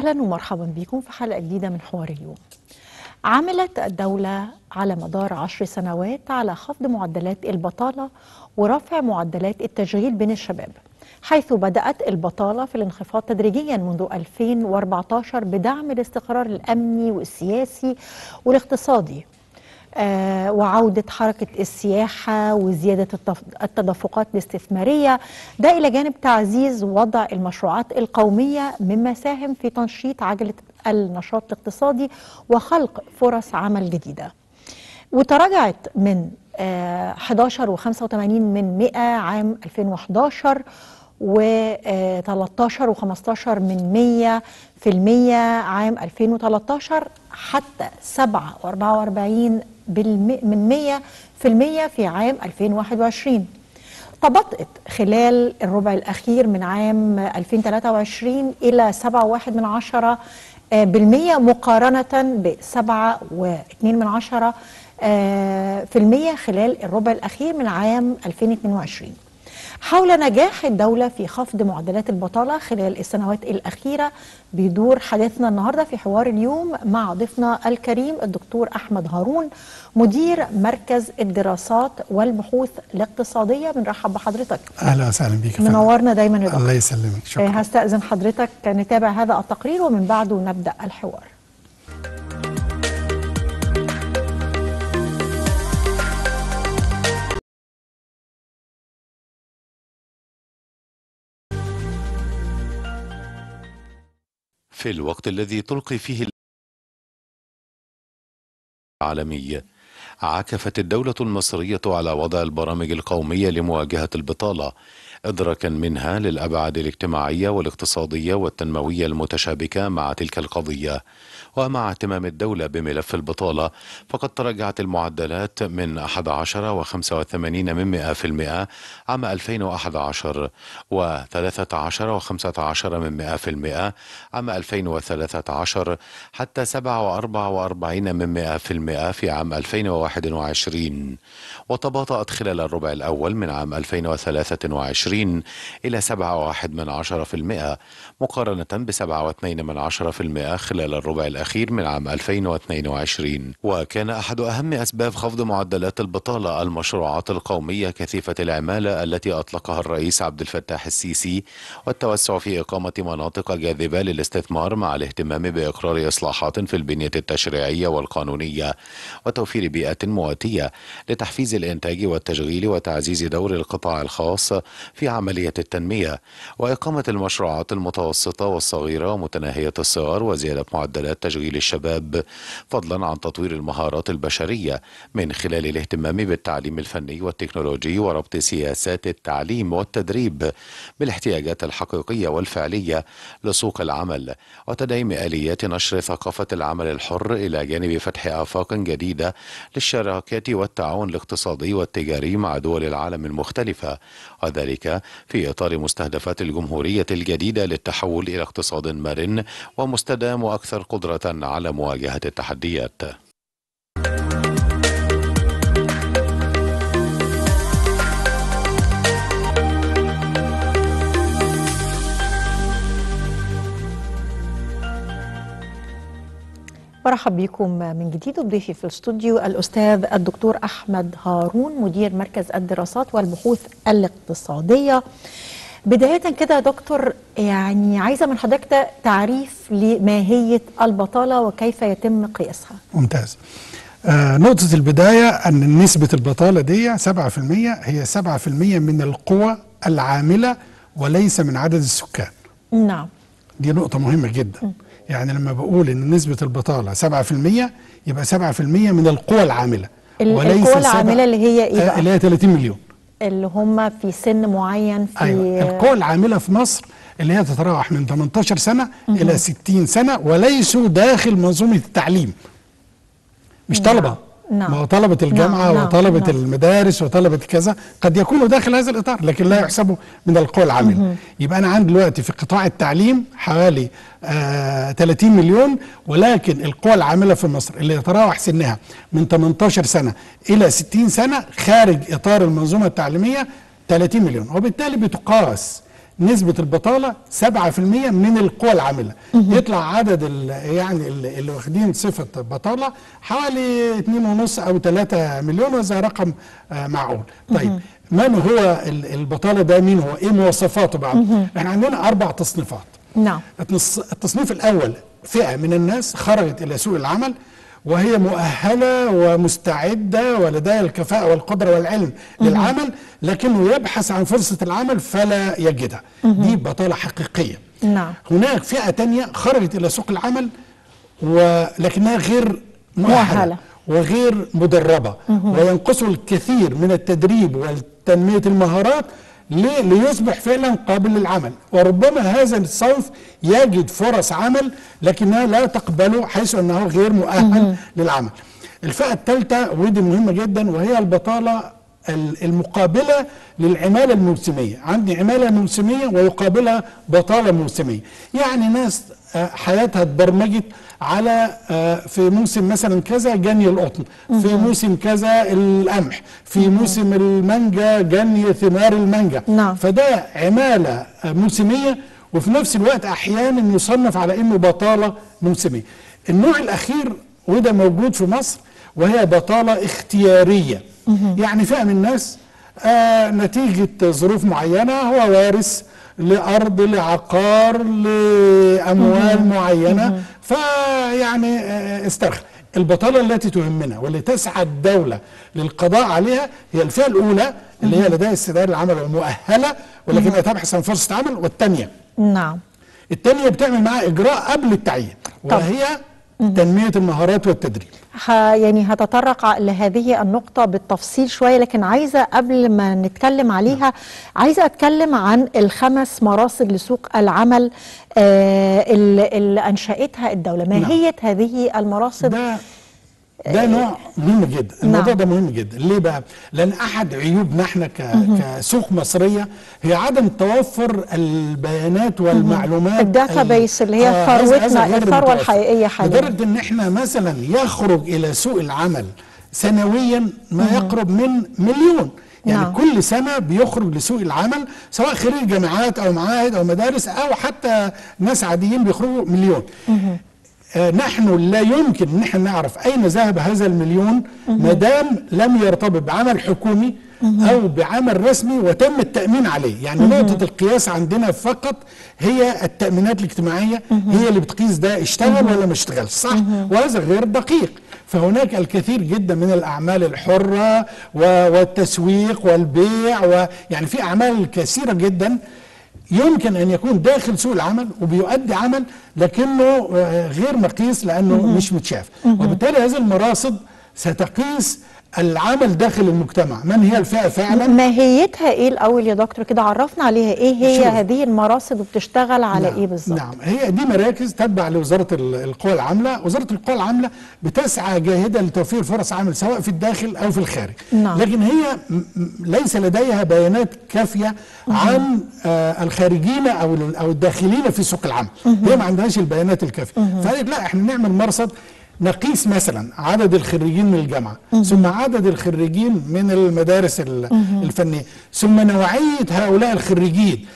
أهلا ومرحبا بكم في حلقة جديدة من حوار اليوم عملت الدولة على مدار عشر سنوات على خفض معدلات البطالة ورفع معدلات التشغيل بين الشباب حيث بدأت البطالة في الانخفاض تدريجيا منذ 2014 بدعم الاستقرار الأمني والسياسي والاقتصادي آه، وعودة حركة السياحة وزيادة التف- التدفقات الاستثمارية ده إلى جانب تعزيز وضع المشروعات القومية مما ساهم في تنشيط عجلة النشاط الاقتصادي وخلق فرص عمل جديدة وتراجعت من آه، 11 و85 من 100 عام 2011 و 13 و15 من 100 في المية عام 2013 حتى 7 و44 من 100 في المية في عام 2021 تبطئت خلال الربع الأخير من عام 2023 إلى 7.1 من عشرة آه، بالمية مقارنة ب 7.2 من عشرة آه، في المية خلال الربع الأخير من عام 2022 حول نجاح الدولة في خفض معدلات البطالة خلال السنوات الأخيرة بيدور حديثنا النهاردة في حوار اليوم مع ضيفنا الكريم الدكتور أحمد هارون مدير مركز الدراسات والبحوث الاقتصادية بنرحب بحضرتك اهلا وسهلا بيك يا فندم. منورنا دايما يا دكتور الله يسلمك آه، شكرا هستأذن حضرتك نتابع هذا التقرير ومن بعده نبدأ الحوار في الوقت الذي تلقي فيه العالمي عكفت الدولة المصرية على وضع البرامج القومية لمواجهة البطالة إدراكا منها للأبعاد الاجتماعية والاقتصادية والتنموية المتشابكة مع تلك القضية ومع اهتمام الدولة بملف البطالة فقد تراجعت المعدلات من 11 و85 من 100% عام 2011 و 13 و15 من 100% عام 2013 حتى 7 و44 من 100% في عام 2021 وتباطأت خلال الربع الأول من عام 2023 إلى 7.1 من 10% مقارنة ب 7.2 من 10% خلال الربع الأخير من عام 2022 وكان أحد أهم أسباب خفض معدلات البطالة المشروعات القومية كثيفة العمالة التي أطلقها الرئيس عبد الفتاح السيسي والتوسع في إقامة مناطق جاذبة للاستثمار مع الاهتمام بإقرار إصلاحات في البنية التشريعية والقانونية وتوفير بيئة مواتية لتحفيز الإنتاج والتشغيل وتعزيز دور القطاع الخاص في عملية التنمية وإقامة المشروعات المتوسطة والصغيرة ومتناهية الصغر وزيادة معدلات تشغيل الشباب فضلا عن تطوير المهارات البشرية من خلال الاهتمام بالتعليم الفني والتكنولوجي وربط سياسات التعليم والتدريب بالاحتياجات الحقيقية والفعلية لسوق العمل وتدعيم آليات نشر ثقافة العمل الحر إلى جانب فتح آفاق جديدة للشراكات والتعاون الاقتصادي والتجاري مع دول العالم المختلفة وذلك في إطار مستهدفات الجمهورية الجديدة للتحول إلى اقتصاد مرن ومستدام وأكثر قدرة على مواجهة التحديات برحب بكم من جديد وبضيفي في الاستوديو الأستاذ الدكتور أحمد هارون مدير مركز الدراسات والبحوث الاقتصادية بداية كده يا دكتور يعني عايزة من حضرتك تعريف لماهية البطالة وكيف يتم قياسها ممتاز آه نقطة البداية أن نسبة البطالة دي 7% هي 7% من القوى العاملة وليس من عدد السكان نعم دي نقطة مهمة جدا يعني لما بقول أن نسبة البطالة 7% يبقى 7% من القوى العاملة ال- القوى سبع- العاملة اللي هي إيه آه، بقى؟ اللي هي 30 مليون اللي هم في سن معين في أيوة القوى العاملة في مصر اللي هي تتراوح من 18 سنة إلى 60 سنة وليسوا داخل منظومة التعليم مش نعم. طلبة نعم. ما هو طلبة الجامعة نعم، نعم، وطلبة نعم. المدارس وطلبة كذا قد يكونوا داخل هذا الإطار لكن لا يحسبوا من القوى العاملة يبقى أنا عندي دلوقتي في قطاع التعليم حوالي آه 30 مليون ولكن القوى العاملة في مصر اللي يتراوح سنها من 18 سنة إلى 60 سنة خارج إطار المنظومة التعليمية 30 مليون وبالتالي بتقاس نسبة البطالة 7% من القوى العاملة يطلع عدد ال يعني ال- اللي واخدين صفة بطالة حوالي 2.5 أو 3 مليون وهذا رقم آه، معقول طيب من هو ال- البطالة ده مين هو ايه مواصفاته بقى احنا عندنا أربع تصنيفات نعم التص- التصنيف الأول فئة من الناس خرجت إلى سوق العمل وهي مؤهلة ومستعدة ولديها الكفاءة والقدرة والعلم للعمل لكنه يبحث عن فرصة العمل فلا يجدها دي بطالة حقيقية نعم هناك فئة تانية خرجت إلى سوق العمل ولكنها غير مؤهلة, مؤهلة. وغير مدربة وينقصه الكثير من التدريب وتنمية المهارات ليه؟ ليصبح فعلا قابل للعمل وربما هذا الصنف يجد فرص عمل لكنها لا تقبله حيث أنه غير مؤهل للعمل الفئة الثالثة ودي مهمة جدا وهي البطالة ال- المقابلة للعمالة الموسمية عندي عمالة موسمية ويقابلها بطالة موسمية يعني ناس آه، حياتها اتبرمجت على آه، في موسم مثلا كذا جني القطن في موسم كذا القمح في موسم المانجا جني ثمار المانجا نعم. فده عمالة آه، موسمية وفي نفس الوقت أحيانا يصنف على إنه بطالة موسمية النوع الأخير وده موجود في مصر وهي بطالة اختيارية يعني فئة من الناس آه نتيجة ظروف معينة هو وارث لأرض لعقار لأموال معينة فيعني آه استرخى البطالة التي تهمنا واللي تسعى الدولة للقضاء عليها هي الفئة الأولى اللي هي لديها استعداد للعمل ومؤهلة ولكنها تبحث عن فرصة عمل والثانية نعم الثانية بتعمل معاها إجراء قبل التعيين وهي تنمية المهارات والتدريب ه... يعني هتطرق لهذه النقطة بالتفصيل شوية لكن عايزة قبل ما نتكلم عليها عايزة أتكلم عن الخمس مراصد لسوق العمل آه اللي, اللي أنشأتها الدولة ما نعم. هي هذه المراصد ده ده نوع مهم جدا الموضوع ده مهم جدا ليه بقى لان احد عيوبنا احنا ك... كسوق مصريه هي عدم توفر البيانات والمعلومات الداتا ال- بيس اللي هي هذا- هذا ثروتنا، غير الثروة متوفر. الحقيقية حاليا. لدرجه ان احنا مثلا يخرج الى سوق العمل سنويا ما يقرب من مليون يعني نعم. كل سنه بيخرج لسوق العمل سواء خريج جامعات او معاهد او مدارس او حتى ناس عاديين بيخرجوا مليون آه، نحن لا يمكن ان احنا نعرف اين ذهب هذا المليون ما دام لم يرتبط بعمل حكومي او بعمل رسمي وتم التامين عليه يعني نقطه القياس عندنا فقط هي التامينات الاجتماعيه هي اللي بتقيس ده اشتغل ولا ما اشتغلش صح وهذا غير دقيق فهناك الكثير جدا من الاعمال الحره و- والتسويق والبيع ويعني في اعمال كثيره جدا يمكن ان يكون داخل سوق العمل وبيؤدي عمل لكنه آه، غير مقيس لانه مش متشاف وبالتالي هذه المراصد ستقيس العمل داخل المجتمع من هي الفئه فعلا ماهيتها ايه الاول يا دكتور كده عرفنا عليها ايه هي شوف. هذه المراصد وبتشتغل على نعم ايه بالظبط نعم هي دي مراكز تتبع لوزاره ال- القوى العامله وزاره القوى العامله بتسعى جاهده لتوفير فرص عمل سواء في الداخل او في الخارج نعم. لكن هي م- م- ليس لديها بيانات كافيه عن آه الخارجين او ال- او الداخلين في سوق العمل هي ما عندهاش البيانات الكافيه فقالت لا احنا نعمل مرصد نقيس مثلا عدد الخريجين من الجامعه ثم عدد الخريجين من المدارس ال- الفنيه ثم نوعيه هؤلاء الخريجين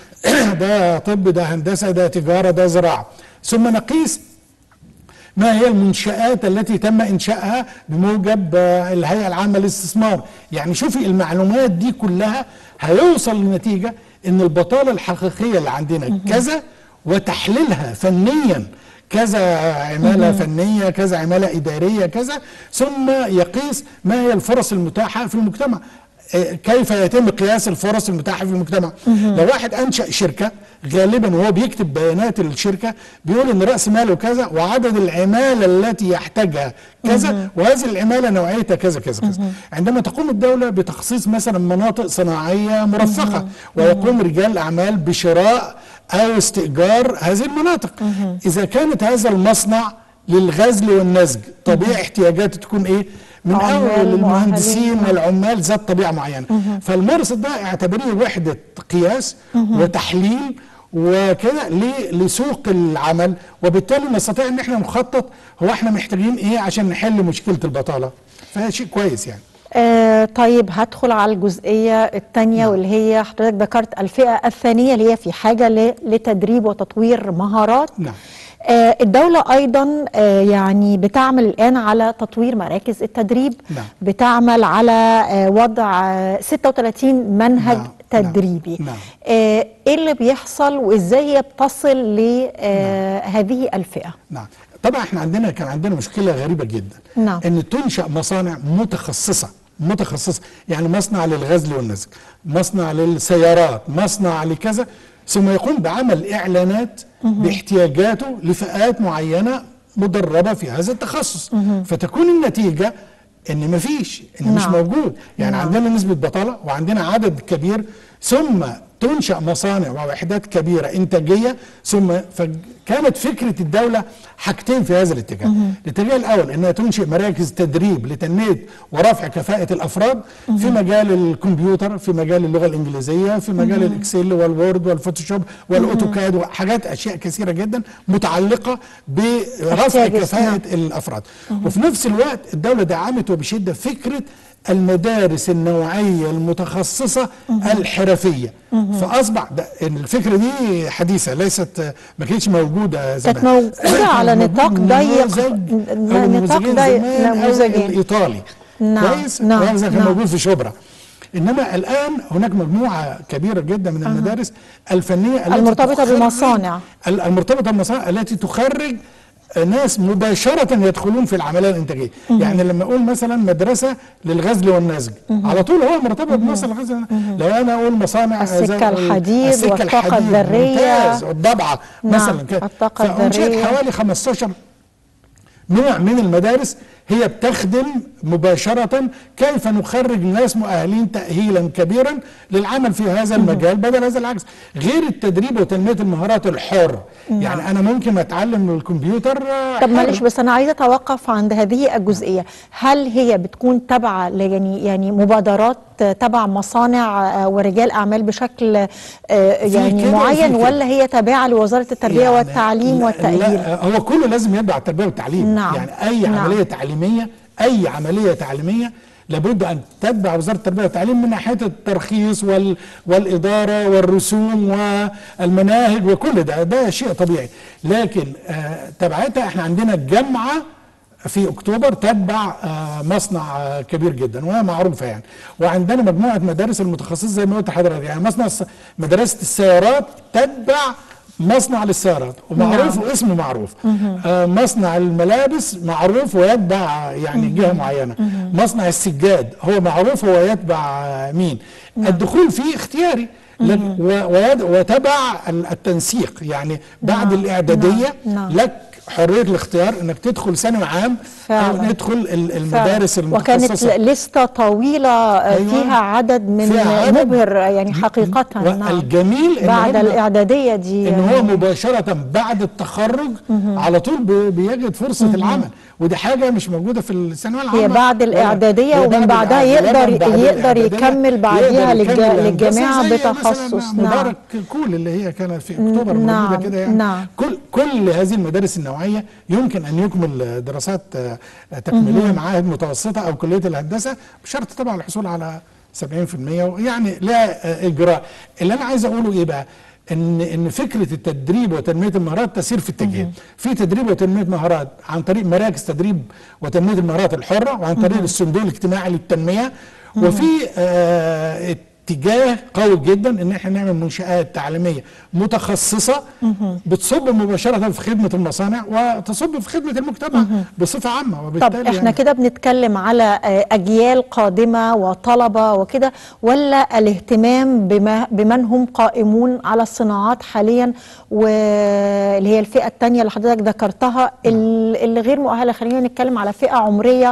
ده طب ده هندسه ده تجاره ده زراعه ثم نقيس ما هي المنشآت التي تم إنشائها بموجب آه، الهيئة العامة للاستثمار يعني شوفي المعلومات دي كلها هيوصل لنتيجة ان البطالة الحقيقية اللي عندنا كذا وتحليلها فنيا كذا عمالة فنية كذا عمالة إدارية كذا ثم يقيس ما هي الفرص المتاحة في المجتمع آه، كيف يتم قياس الفرص المتاحة في المجتمع لو واحد أنشأ شركة غالبا وهو بيكتب بيانات الشركة بيقول ان رأس ماله كذا وعدد العمالة التي يحتاجها كذا وهذه العمالة نوعيتها كذا كذا كذا عندما تقوم الدولة بتخصيص مثلا مناطق صناعية مرفقة ويقوم رجال أعمال بشراء أو استئجار هذه المناطق إذا كانت هذا المصنع للغزل والنسج طبيعي احتياجاته تكون ايه من عمال اول المهندسين مؤهلين. والعمال ذات طبيعه معينه فالمرصد ده اعتبريه وحده قياس وتحليل وكده ل- لسوق العمل وبالتالي نستطيع ان احنا نخطط هو احنا محتاجين ايه عشان نحل مشكله البطاله فهذا شيء كويس يعني آه طيب هدخل على الجزئية الثانية واللي هي حضرتك ذكرت الفئة الثانية اللي هي في حاجة ل- لتدريب وتطوير مهارات نعم. آه الدولة أيضا آه يعني بتعمل الآن على تطوير مراكز التدريب نعم. بتعمل على آه وضع آه 36 منهج نعم. تدريبي نعم. آه ايه اللي بيحصل وازاي هي بتصل لهذه الفئة نعم طبعا احنا عندنا كان عندنا مشكله غريبه جدا نعم. ان تنشا مصانع متخصصه متخصصه يعني مصنع للغزل والنسج مصنع للسيارات مصنع لكذا ثم يقوم بعمل اعلانات باحتياجاته لفئات معينه مدربه في هذا التخصص فتكون النتيجه ان مفيش ان مش نعم. موجود يعني نعم. عندنا نسبه بطاله وعندنا عدد كبير ثم تنشا مصانع ووحدات كبيره انتاجيه ثم فكانت فكره الدوله حاجتين في هذا الاتجاه الاتجاه الاول انها تنشئ مراكز تدريب لتنميه ورفع كفاءه الافراد في مجال الكمبيوتر في مجال اللغه الانجليزيه في مجال الاكسل والوورد والفوتوشوب والاوتوكاد وحاجات اشياء كثيره جدا متعلقه برفع احتياج كفاءه الافراد وفي نفس الوقت الدوله دعمت وبشده فكره المدارس النوعيه المتخصصه الحرفيه فاصبح ده إن الفكره دي حديثه ليست ما كانتش موجوده زمان كانت موجودة على كان نطاق موجود ضيق- نموذج ن- أو نطاق نموذجين ضيق- زمان أو نموذجين. الايطالي نعم، كويس نعم، وهذا كان نعم. موجود في شبرا انما الان هناك مجموعه كبيره جدا من المدارس الفنيه التي المرتبطة تخرج- بالمصانع. ال- المرتبطه بالمصانع التي تخرج ناس مباشرة يدخلون في العملية الإنتاجية يعني لما أقول مثلا مدرسة للغزل والنسج على طول هو مرتبط بمصنع الغزل والنسج. لو أنا أقول مصانع السكة زي ال- الحديد السكة والطاقة الحديد، الذرية. ممتاز والضبعة نعم، مثلا كده الطاقة فأنشئت الذرية. حوالي 15 نوع من المدارس هي بتخدم مباشرة كيف نخرج ناس مؤهلين تأهيلا كبيرا للعمل في هذا المجال بدل هذا العكس غير التدريب وتنمية المهارات الحر يعني أنا ممكن أتعلم الكمبيوتر آه، طب حر. معلش بس انا عايزه اتوقف عند هذه الجزئيه هل هي بتكون تابعه ل- يعني يعني مبادرات تبع مصانع آه، ورجال اعمال بشكل آه، يعني كده معين وفي كده. ولا هي تابعه لوزاره التربيه يعني والتعليم لا- والتاهيل لا هو كله لازم يتبع التربيه والتعليم نعم. يعني اي نعم. عمليه تعليميه اي عمليه تعليميه لابد ان تتبع وزاره التربيه والتعليم من ناحيه الترخيص وال والاداره والرسوم والمناهج وكل ده ده شيء طبيعي لكن آه تبعتها احنا عندنا الجامعه في اكتوبر تتبع آه، مصنع آه، كبير جدا وهي معروفه يعني وعندنا مجموعه مدارس المتخصصه زي ما قلت لحضرتك يعني مصنع الس- مدرسه السيارات تتبع مصنع للسيارات ومعروف نعم. واسمه معروف آه مصنع الملابس معروف ويتبع يعني جهه معينه مصنع السجاد هو معروف هو يتبع آه، مين الدخول فيه اختياري لك- و- ويد- وتبع ال- التنسيق يعني بعد نعم. الاعداديه نعم. نعم. لك حريه الاختيار انك تدخل ثانوي عام او فعلا. ندخل ال- فعلا. المدارس وكانت المتخصصه لستة طويلة آه، أيوة. فيها عدد من فيها عدد. مبهر آه، يعني حقيقة نعم والجميل إن بعد هم- الإعدادية دي ان هو يعني مباشره بعد التخرج على طول بي- بيجد فرصه العمل ودي حاجه مش موجوده في الثانويه العامه هي بعد ولا- الإعدادية هي ومن بعد بعدها الإعدادية، يقدر- بعد يقدر الإعدادية يكمل بعديها يقدر للج- يكمل هندسة للجامعة زي بتخصص، مثلاً نعم. مبارك كول اللي هي كانت في اكتوبر نعم، موجوده كده يعني نعم. كل كل هذه المدارس النوعيه يمكن ان يكمل دراسات آه، تكميليه معاهد متوسطه او كليه الهندسه بشرط طبعا الحصول على 70% يعني لا آه، اجراء اللي انا عايز اقوله ايه بقى ان ان فكره التدريب وتنميه المهارات تسير في اتجاهين في تدريب وتنميه مهارات عن طريق مراكز تدريب وتنميه المهارات الحره وعن طريق الصندوق الاجتماعي للتنميه وفي آه اتجاه قوي جدا ان احنا نعمل منشات تعليميه متخصصه بتصب مباشره في خدمه المصانع وتصب في خدمه المجتمع بصفه عامه طب وبالتالي احنا كده بنتكلم على آه، اجيال قادمه وطلبه وكده ولا الاهتمام بما بمن هم قائمون على الصناعات حاليا واللي هي الفئه الثانيه اللي حضرتك ذكرتها ال- اللي غير مؤهله خلينا نتكلم على فئه عمريه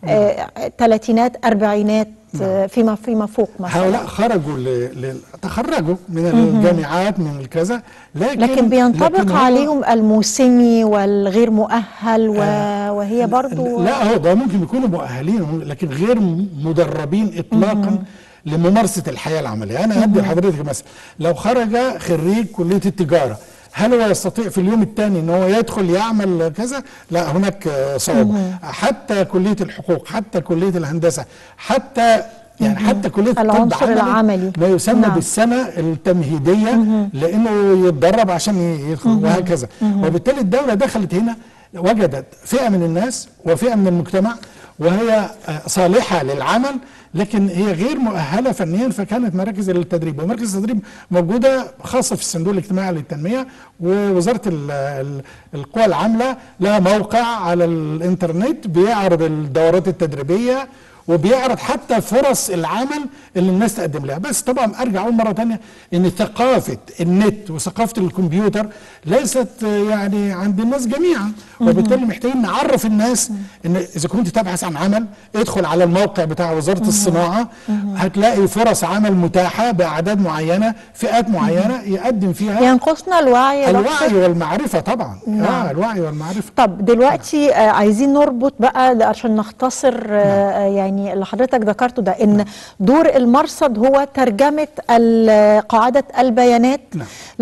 ثلاثينات اربعينات آه، فيما فيما فوق مثلا هؤلاء خرجوا ل... ل... تخرجوا من الجامعات من الكذا لكن لكن بينطبق لكن هو- عليهم الموسمي والغير مؤهل و... وهي برضو لا هو ده ممكن يكونوا مؤهلين لكن غير مدربين اطلاقا لممارسه الحياه العمليه انا هدي لحضرتك مثلا لو خرج خريج كليه التجاره هل هو يستطيع في اليوم الثاني ان هو يدخل يعمل كذا لا هناك آه، صعوبه حتى كليه الحقوق حتى كليه الهندسه حتى يعني حتى كليه الطب العنصر العملي. ما يسمى نعم. بالسنه التمهيديه لانه يتدرب عشان يدخل وهكذا وبالتالي الدوله دخلت هنا وجدت فئه من الناس وفئه من المجتمع وهي آه، صالحه للعمل لكن هي غير مؤهله فنيا فكانت مراكز التدريب ومراكز التدريب موجوده خاصه في الصندوق الاجتماعي للتنميه ووزاره ال- ال- القوى العامله لها موقع على الانترنت بيعرض الدورات التدريبيه وبيعرض حتى فرص العمل اللي الناس تقدم لها بس طبعا ارجع اقول مره تانية ان ثقافه النت وثقافه الكمبيوتر ليست آه، يعني عند الناس جميعا وبالتالي محتاجين نعرف الناس ان اذا كنت تبحث عن عمل ادخل على الموقع بتاع وزاره الصناعه هتلاقي فرص عمل متاحه باعداد معينه فئات معينه يقدم فيها ينقصنا الوعي يا الوعي دكتور والمعرفه طبعا نعم. اه الوعي والمعرفه طب دلوقتي آه عايزين نربط بقى ده عشان نختصر آه يعني اللي حضرتك ذكرته ده ان دور المرصد هو ترجمه ال- قاعده البيانات نعم.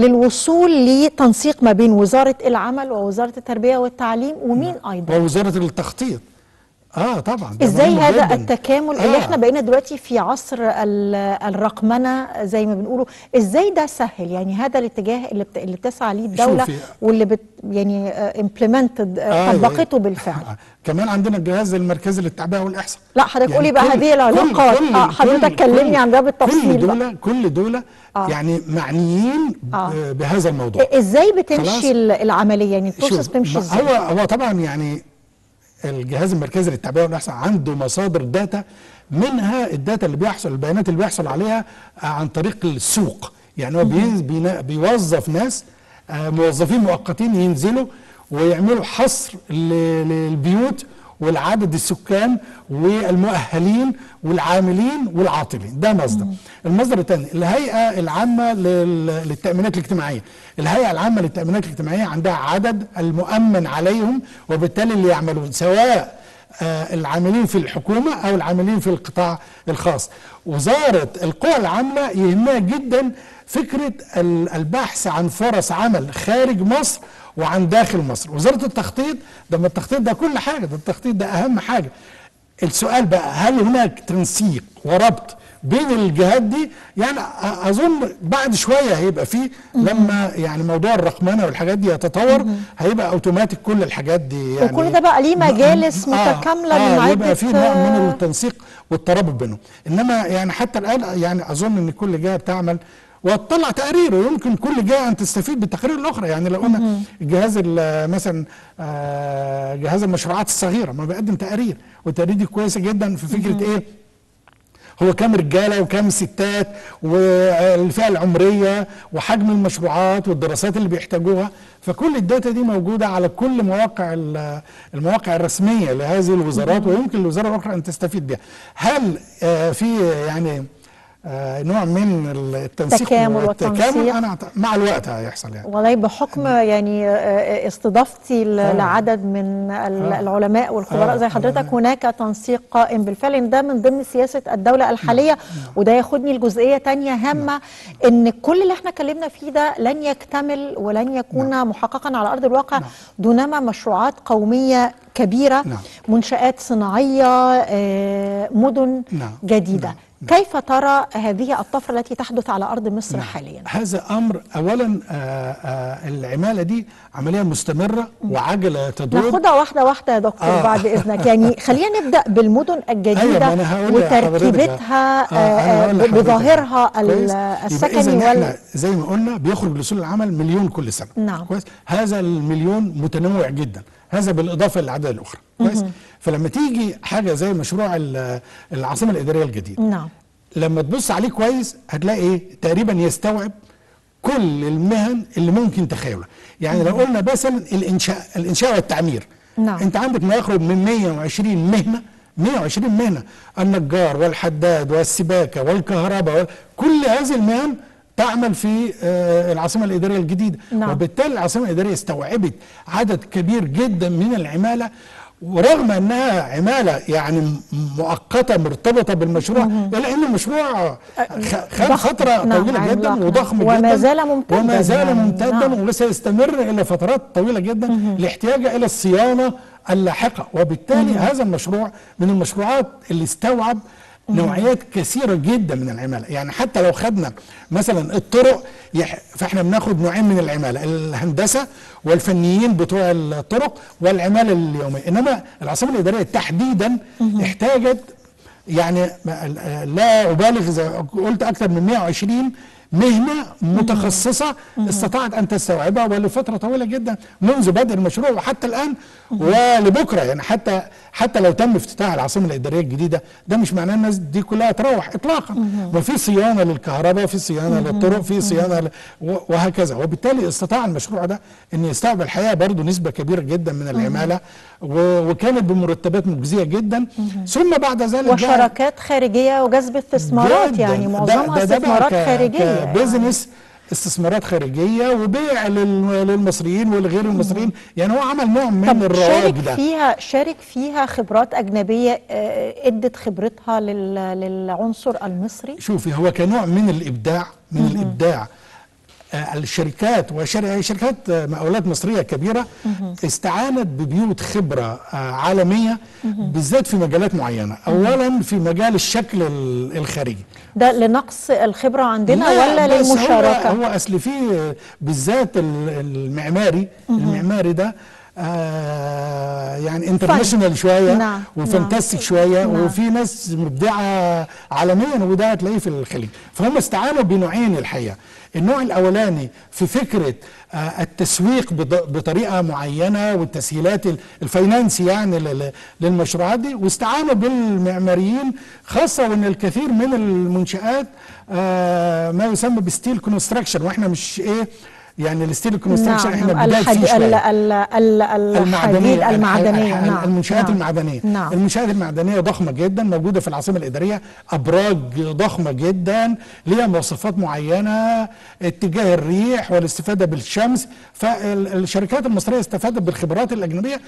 للوصول لتنسيق ما بين وزاره العمل ووزاره التربيه والتعليم ومين ايضا ووزاره التخطيط اه طبعا ده ازاي مهم هذا جداً. التكامل اللي آه. احنا بقينا دلوقتي في عصر ال- الرقمنه زي ما بنقوله ازاي ده سهل يعني هذا الاتجاه اللي بت... اللي بتسعى ليه الدوله شوفي. واللي بت... يعني امبلمنتد آه، طبقته بالفعل آه. كمان عندنا الجهاز المركزي للتعبئه والاحصاء لا حضرتك قولي بقى كل- هذه العلاقات كل- اه حضرتك كل- كلمني كل- عن ده بالتفصيل كل بقى. دوله كل دوله آه. يعني معنيين آه. ب- بهذا الموضوع إيه- ازاي خلاص. بتمشي ال- العمليه يعني البروسيس شوف، بتمشي ما ازاي هو هو طبعا يعني الجهاز المركزي للتعبئه والاحصاء عنده مصادر داتا منها الداتا اللي بيحصل البيانات اللي بيحصل عليها آه، عن طريق السوق يعني هو بي- بينا- بيوظف ناس آه، موظفين مؤقتين ينزلوا ويعملوا حصر ل- للبيوت والعدد السكان والمؤهلين والعاملين والعاطلين ده مصدر المصدر الثاني الهيئه العامه لل- للتامينات الاجتماعيه الهيئه العامه للتامينات الاجتماعيه عندها عدد المؤمن عليهم وبالتالي اللي يعملون سواء آه، العاملين في الحكومه او العاملين في القطاع الخاص وزاره القوى العامله يهمها جدا فكره ال- البحث عن فرص عمل خارج مصر وعن داخل مصر وزاره التخطيط ده ما التخطيط ده كل حاجه ده التخطيط ده اهم حاجه السؤال بقى هل هناك تنسيق وربط بين الجهات دي يعني أ- اظن بعد شويه هيبقى فيه لما يعني موضوع الرقمنه والحاجات دي يتطور هيبقى اوتوماتيك كل الحاجات دي يعني وكل ده بقى ليه م- مجالس آه متكاملة آه من عدة، يبقى في نوع من آه، التنسيق والترابط بينهم انما يعني حتى الان يعني اظن ان كل جهه بتعمل وتطلع تقرير ويمكن كل جهه ان تستفيد بالتقارير الاخرى يعني لو قلنا الجهاز ال- مثلا آه، جهاز المشروعات الصغيره ما بيقدم تقارير والتقارير دي كويسه جدا في فكره ايه هو كام رجاله وكام ستات والفئه العمريه وحجم المشروعات والدراسات اللي بيحتاجوها فكل الداتا دي موجوده على كل مواقع ال- المواقع الرسميه لهذه الوزارات ويمكن الوزاره الاخرى ان تستفيد بها. هل آه، في يعني آه، نوع من التنسيق تكامل والتكامل والتنسيق. انا أعت- مع الوقت هيحصل يعني والله بحكم يعني آه، استضافتي ل- آه. لعدد من ال- آه. العلماء والخبراء آه. زي حضرتك آه. هناك تنسيق قائم بالفعل إن ده من ضمن سياسة الدولة الحالية وده ياخدني لجزئية تانية هامة ان كل اللي احنا اتكلمنا فيه ده لن يكتمل ولن يكون محققا على ارض الواقع دونما مشروعات قومية كبيرة نعم. منشآت صناعية آه، مدن نعم. جديدة نعم. كيف ترى هذه الطفرة التي تحدث على أرض مصر حاليا؟ هذا امر اولا آه، آه، العماله دي عمليه مستمره وعجله تدور ناخدها واحده واحده يا دكتور آه. بعد اذنك يعني خلينا نبدا بالمدن أيوة، الجديده ما أنا هقول لحضرتك. وتركيبتها آه، أنا آه، هقول ب- لحضرتك. بظاهرها ال- كويس؟ يبقى السكني إذن وال احنا زي ما قلنا بيخرج لسوق العمل مليون كل سنه نعم. كويس هذا المليون متنوع جدا هذا بالاضافه للاعداد الاخرى كويس فلما تيجي حاجه زي مشروع ال- العاصمه الاداريه الجديده نعم لما تبص عليه كويس هتلاقي ايه تقريبا يستوعب كل المهن اللي ممكن تخيلها يعني لو قلنا مثلا الانشاء الانشاء والتعمير نعم. انت عندك ما يقرب من 120 مهنه 120 مهنه النجار والحداد والسباكه والكهرباء وال- كل هذه المهن تعمل في آه، العاصمه الاداريه الجديده نعم. وبالتالي العاصمه الاداريه استوعبت عدد كبير جدا من العماله ورغم انها عماله يعني م- مؤقته مرتبطه بالمشروع الا ان المشروع خ- خد ضخم. فتره نعم، طويله عملاق، جدا نعم. وضخم جدا وما زال ممتدا وما زال يعني، ممتدا نعم. وسيستمر الى فترات طويله جدا لاحتياجه الى الصيانه اللاحقه وبالتالي هذا المشروع من المشروعات اللي استوعب نوعيات كثيرة جدا من العمالة يعني حتى لو خدنا مثلا الطرق يح- فاحنا بناخد نوعين من العمالة الهندسة والفنيين بتوع الطرق والعمالة اليومية إنما العاصمة الإدارية تحديدا احتاجت يعني ما- لا أبالغ إذا قلت أكثر من 120 مهنة متخصصة استطاعت أن تستوعبها ولفترة طويلة جدا منذ بدء المشروع وحتى الآن ولبكرة يعني حتى حتى لو تم افتتاح العاصمة الإدارية الجديدة ده مش معناه الناس دي كلها تروح إطلاقا وفي صيانة للكهرباء في صيانة للطرق في صيانة ل- و- وهكذا وبالتالي استطاع المشروع ده أن يستوعب الحقيقة برضه نسبة كبيرة جدا من العمالة و- وكانت بمرتبات مجزية جدا ثم بعد ذلك جاء- وشراكات خارجيه وجذب استثمارات جداً. يعني ده- معظمها ده- ده بقى استثمارات ك- خارجيه يعني. كبزنس استثمارات خارجيه وبيع لل- للمصريين ولغير المصريين يعني هو عمل نوع من طب الرواج شارك ده فيها شارك فيها خبرات اجنبيه آه، ادت خبرتها لل- للعنصر المصري شوفي هو كنوع من الابداع من الابداع آه، الشركات وشركات مقاولات مصريه كبيره استعانت ببيوت خبره آه، عالميه بالذات في مجالات معينه اولا في مجال الشكل ال- الخارجي ده لنقص الخبره عندنا لا، ولا بس للمشاركه هو, هو اصل في بالذات ال- المعماري المعماري ده آه يعني انترناشونال شويه نعم، وفانتاستيك نعم. شويه نعم. وفي ناس مبدعه عالميا وده هتلاقيه في الخليج فهم استعانوا بنوعين الحقيقه النوع الاولاني في فكره آه التسويق بط- بطريقه معينه والتسهيلات ال- الفاينانسي يعني لل- للمشروعات دي واستعانوا بالمعماريين خاصه وان الكثير من المنشات آه ما يسمى بستيل كونستراكشن واحنا مش ايه يعني الستيل كونستراكشن احنا نعم بدايه الحد... فيه شويه ال... ال... ال... الحديد المعدنيه الح- نعم المنشآت نعم. المعدنيه نعم المنشآت المعدنيه ضخمه جدا موجوده في العاصمه الاداريه ابراج ضخمه جدا ليها مواصفات معينه اتجاه الريح والاستفاده بالشمس فالشركات المصريه استفادت بالخبرات الاجنبيه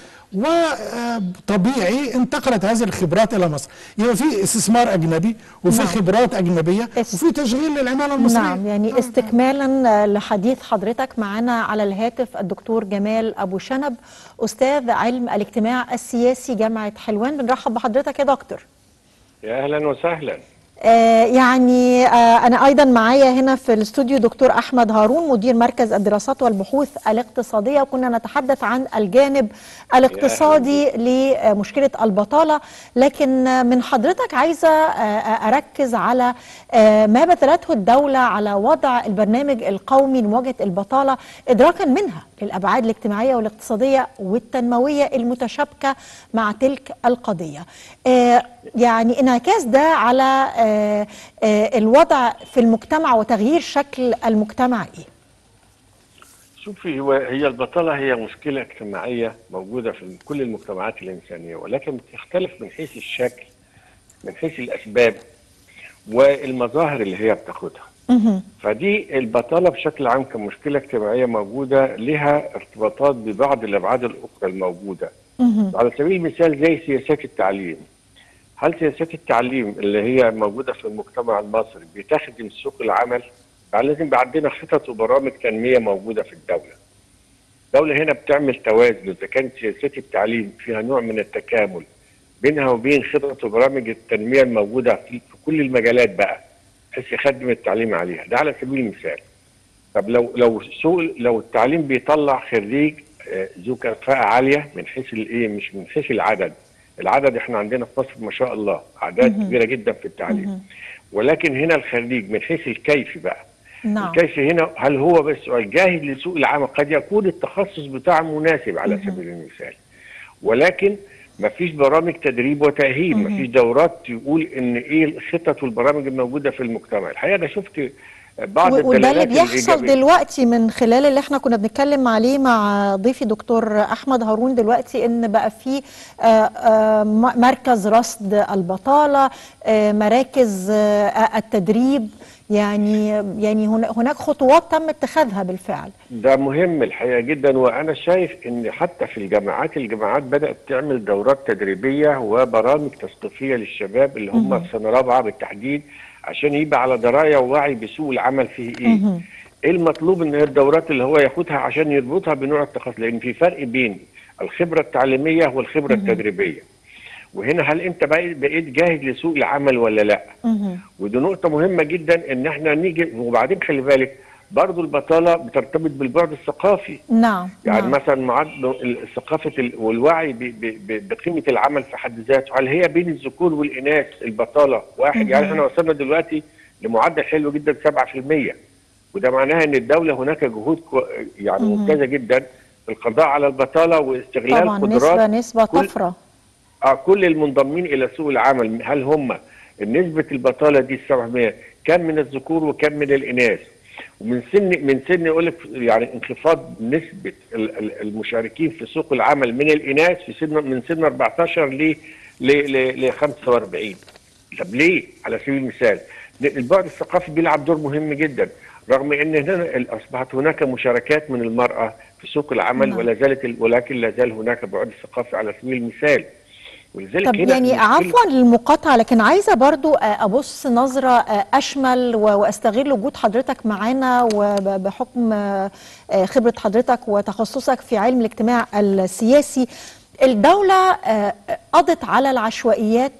وطبيعي انتقلت هذه الخبرات الى مصر يبقى في استثمار اجنبي وفي نعم. خبرات اجنبيه اس- وفي تشغيل للعماله المصريه نعم يعني استكمالا لحديث حضرتك معنا على الهاتف الدكتور جمال ابو شنب استاذ علم الاجتماع السياسي جامعه حلوان بنرحب بحضرتك يا دكتور يا اهلا وسهلا آه يعني آه انا ايضا معايا هنا في الاستوديو دكتور احمد هارون مدير مركز الدراسات والبحوث الاقتصاديه وكنا نتحدث عن الجانب الاقتصادي لمشكله البطاله لكن آه، من حضرتك عايزه آه، اركز على آه، ما بذلته الدوله على وضع البرنامج القومي لمواجهه البطاله ادراكا منها للابعاد الاجتماعيه والاقتصاديه والتنمويه المتشابكه مع تلك القضيه. آه، يعني انعكاس ده على آه، آه، الوضع في المجتمع وتغيير شكل المجتمع ايه؟ شوفي هو هي البطاله هي مشكله اجتماعيه موجوده في كل المجتمعات الانسانيه ولكن بتختلف من حيث الشكل من حيث الاسباب والمظاهر اللي هي بتاخدها مهم. فدي البطاله بشكل عام كمشكله اجتماعيه موجوده لها ارتباطات ببعض الابعاد الاخرى الموجوده مهم. على سبيل المثال زي سياسات التعليم هل سياسات التعليم اللي هي موجوده في المجتمع المصري بتخدم سوق العمل؟ يعني لازم يبقى عندنا خطط وبرامج تنميه موجوده في الدوله. الدوله هنا بتعمل توازن اذا كانت سياسات التعليم فيها نوع من التكامل بينها وبين خطط وبرامج التنميه الموجوده في في كل المجالات بقى بحيث يخدم التعليم عليها، ده على سبيل المثال. طب لو لو سوق لو التعليم بيطلع خريج آه، ذو كفاءه عاليه من حيث الايه مش من حيث العدد العدد احنا عندنا في مصر ما شاء الله اعداد مهم. كبيره جدا في التعليم مهم. ولكن هنا الخريج من حيث الكيف بقى نعم الكيف هنا هل هو بس جاهز لسوق العمل قد يكون التخصص بتاعه مناسب على مهم. سبيل المثال ولكن ما فيش برامج تدريب وتأهيل ما مهم. فيش دورات تقول ان ايه الخطط والبرامج الموجودة في المجتمع الحقيقة انا شفت بعض و- وده اللي الدلالات بيحصل الإيجابية. دلوقتي من خلال اللي احنا كنا بنتكلم عليه مع ضيفي دكتور احمد هارون دلوقتي ان بقى في آه، آه، م- مركز رصد البطاله آه، مراكز آه، التدريب يعني يعني هنا- هناك خطوات تم اتخاذها بالفعل ده مهم الحقيقه جدا وانا شايف ان حتى في الجامعات الجامعات بدات تعمل دورات تدريبيه وبرامج تثقيفيه للشباب اللي هم في سنه رابعه بالتحديد عشان يبقى على درايه ووعي بسوق العمل فيه ايه ايه المطلوب ان الدورات اللي هو ياخدها عشان يربطها بنوع التخصص لان في فرق بين الخبره التعليميه والخبره التدريبيه وهنا هل انت بقيت بقيت جاهز لسوق العمل ولا لا ودي نقطه مهمه جدا ان احنا نيجي وبعدين خلي بالك برضو البطاله بترتبط بالبعد الثقافي نعم يعني نعم. مثلا معدل ثقافه ال- والوعي ب- ب- ب- بقيمه العمل في حد ذاته هل هي بين الذكور والاناث البطاله واحد يعني احنا وصلنا دلوقتي لمعدل حلو جدا 7% وده معناها ان الدوله هناك جهود كو- يعني ممتازه جدا في القضاء على البطاله واستغلال طبعا قدرات نسبة نسبة كل- طفرة آه كل المنضمين الى سوق العمل هل هم نسبه البطاله دي 7% كم من الذكور وكم من الاناث ومن سن من سن يقول لك يعني انخفاض نسبه ال- ال- المشاركين في سوق العمل من الاناث في سن من سن 14 ل ل ل 45 طب ليه على سبيل المثال البعد الثقافي بيلعب دور مهم جدا رغم ان هنا اصبحت هناك مشاركات من المراه في سوق العمل نعم. ولا زالت ال- ولكن لا زال هناك بعد ثقافي على سبيل المثال ولذلك طب هنا يعني المشكلة- عفوا للمقاطعة لكن عايزة برضو آه، أبص نظرة آه، أشمل و- وأستغل وجود حضرتك معانا وبحكم آه، آه، خبرة حضرتك وتخصصك في علم الاجتماع السياسي الدولة آه، قضت على العشوائيات